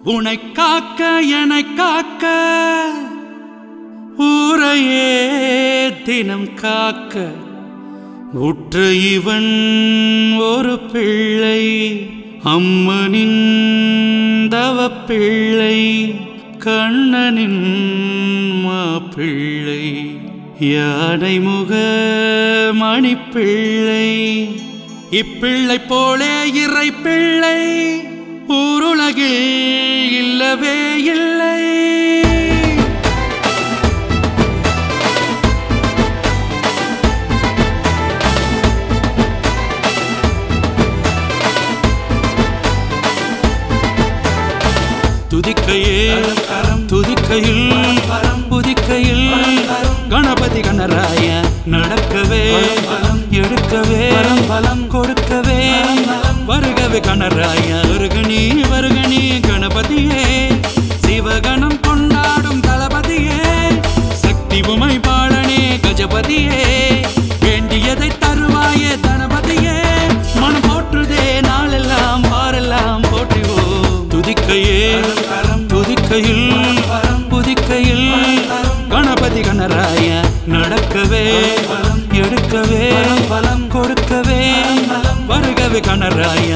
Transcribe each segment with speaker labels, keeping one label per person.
Speaker 1: உனை காக்க எனை காக்க ஊரையே தினம் காக்க உற்ற இவன் ஒரு பிள்ளை அம்மனின் தவப்பிள்ளை கண்ணனின் மாப்பிள்ளை யானை முக மணிப்பிள்ளை இப்பிள்ளை போலே இறை பிள்ளை ஊருலகில் இல்லவே இல்லை துதிக்கையே துதிக்கையில் புதிக்கையில் கணபதி கணராய நடக்கவே எடுக்கவே பலம் கொடுக்கவே வருகவே கணராய வருகணி வருகணி கணபதியே சிவகணம் கொண்டாடும் தளபதியே சக்தி உமை பாடனே கஜபதியே வேண்டியதை தருவாயே தனபதியே மனம் போற்றுதே நாளெல்லாம் பாரெல்லாம் போற்றுவோம் துதிக்கையே துதிக்கையில் புதிக்கையில் கணபதி கணராய நடக்கவே எடுக்கவே பலம் கொடுக்கவே வருகவே கணராய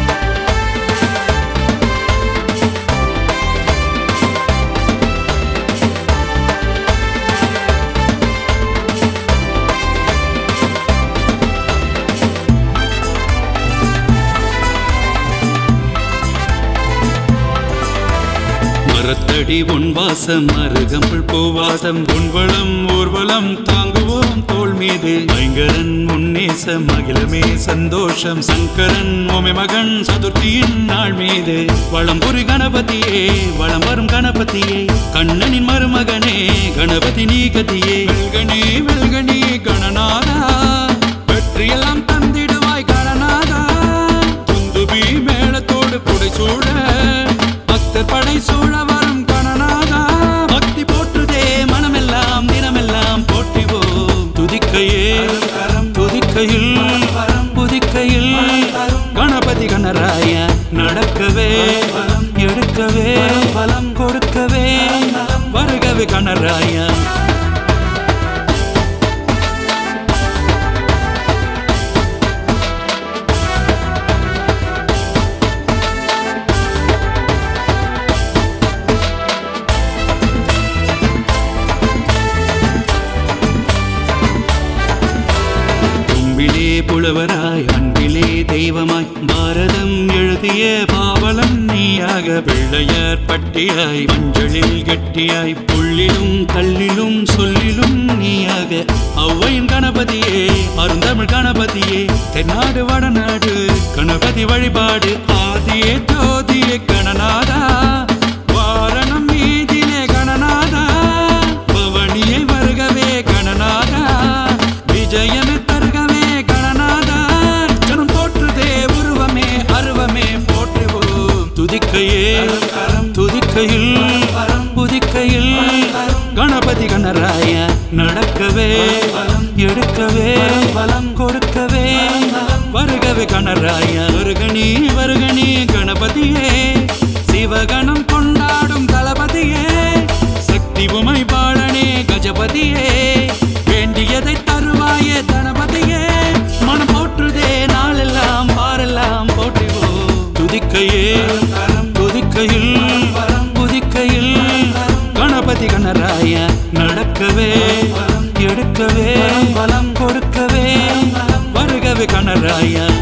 Speaker 1: மரத்தடி உன் வாசம் அருகம்புள் பூவாசம் உன்வளம் ஊர்வலம் தாங்குவோம் தோள் மீது ஐங்கரன் உன்னேசம் அகிலமே சந்தோஷம் சங்கரன் ஓமை மகன் சதுர்த்தியின் நாள் மீது வளம்புரி கணபதியே வளம் வரும் கணபதியே கண்ணனின் மருமகனே கணபதி நீ கதியே வெல்கணி வெல்கணி கணநாதா வெற்றியெல்லாம் தந்திடுவாய் கணநாதா துந்துபி மேளத்தோடு புடைசூழ பக்தர் படை சூழ வரும் கணநாதா பக்தி போற்றுதே மனமெல்லாம் தினமெல்லாம் போற்றிவோம் துதிக்கையே துதிக்கையில் புதிக்கையில் கணபதி கணராய நடக்கவே எடுக்கவே பலம் கொடுக்கவே வருகவே கணராய அன்பிலே புலவராய் அன்பிலே தெய்வமாய் பாரதம் எழுதிய பாவலன் நீயாக பிள்ளையார் பட்டியாய் மஞ்சளில் கட்டியாய் புள்ளிலும் கல்லிலும் சொல்லிலும் நீயாக ஔவையின் கணபதியே அருந்தமிழ் கணபதியே தென்னாடு வடநாடு கணபதி வழிபாடு ஆதியே ஜோதியே கணநாதா வாரணம் மீதிலே கணநாதா பவனியை வருகவே கணநாதா விஜயமே தருகவே கணநாதா ஜனம் போற்றுதே உருவமே அருவமே போற்றுவோம் துதிக்கையே துதிக்கையில் புதிக்கையில் கணபதி கணராய நடக்கவே எடுக்கவே பலம் கொடுக்கவே வருகவே கணராய வருகணி வருகணி கணபதியே சிவகணம் கொண்டாடும் தளபதியே சக்தி உமை பாடனே கஜபதியே வேண்டியதை தருவாயே தனபதியே மனம் போற்றுதே நாளெல்லாம் பாரெல்லாம் போற்றுவோம் துதிக்கையே துதிக்கையில் புதிக்கையில் கணபதி கணராய நடக்கவே எடுக்கவே பலம் கொடுக்கவே வருகவே கணராய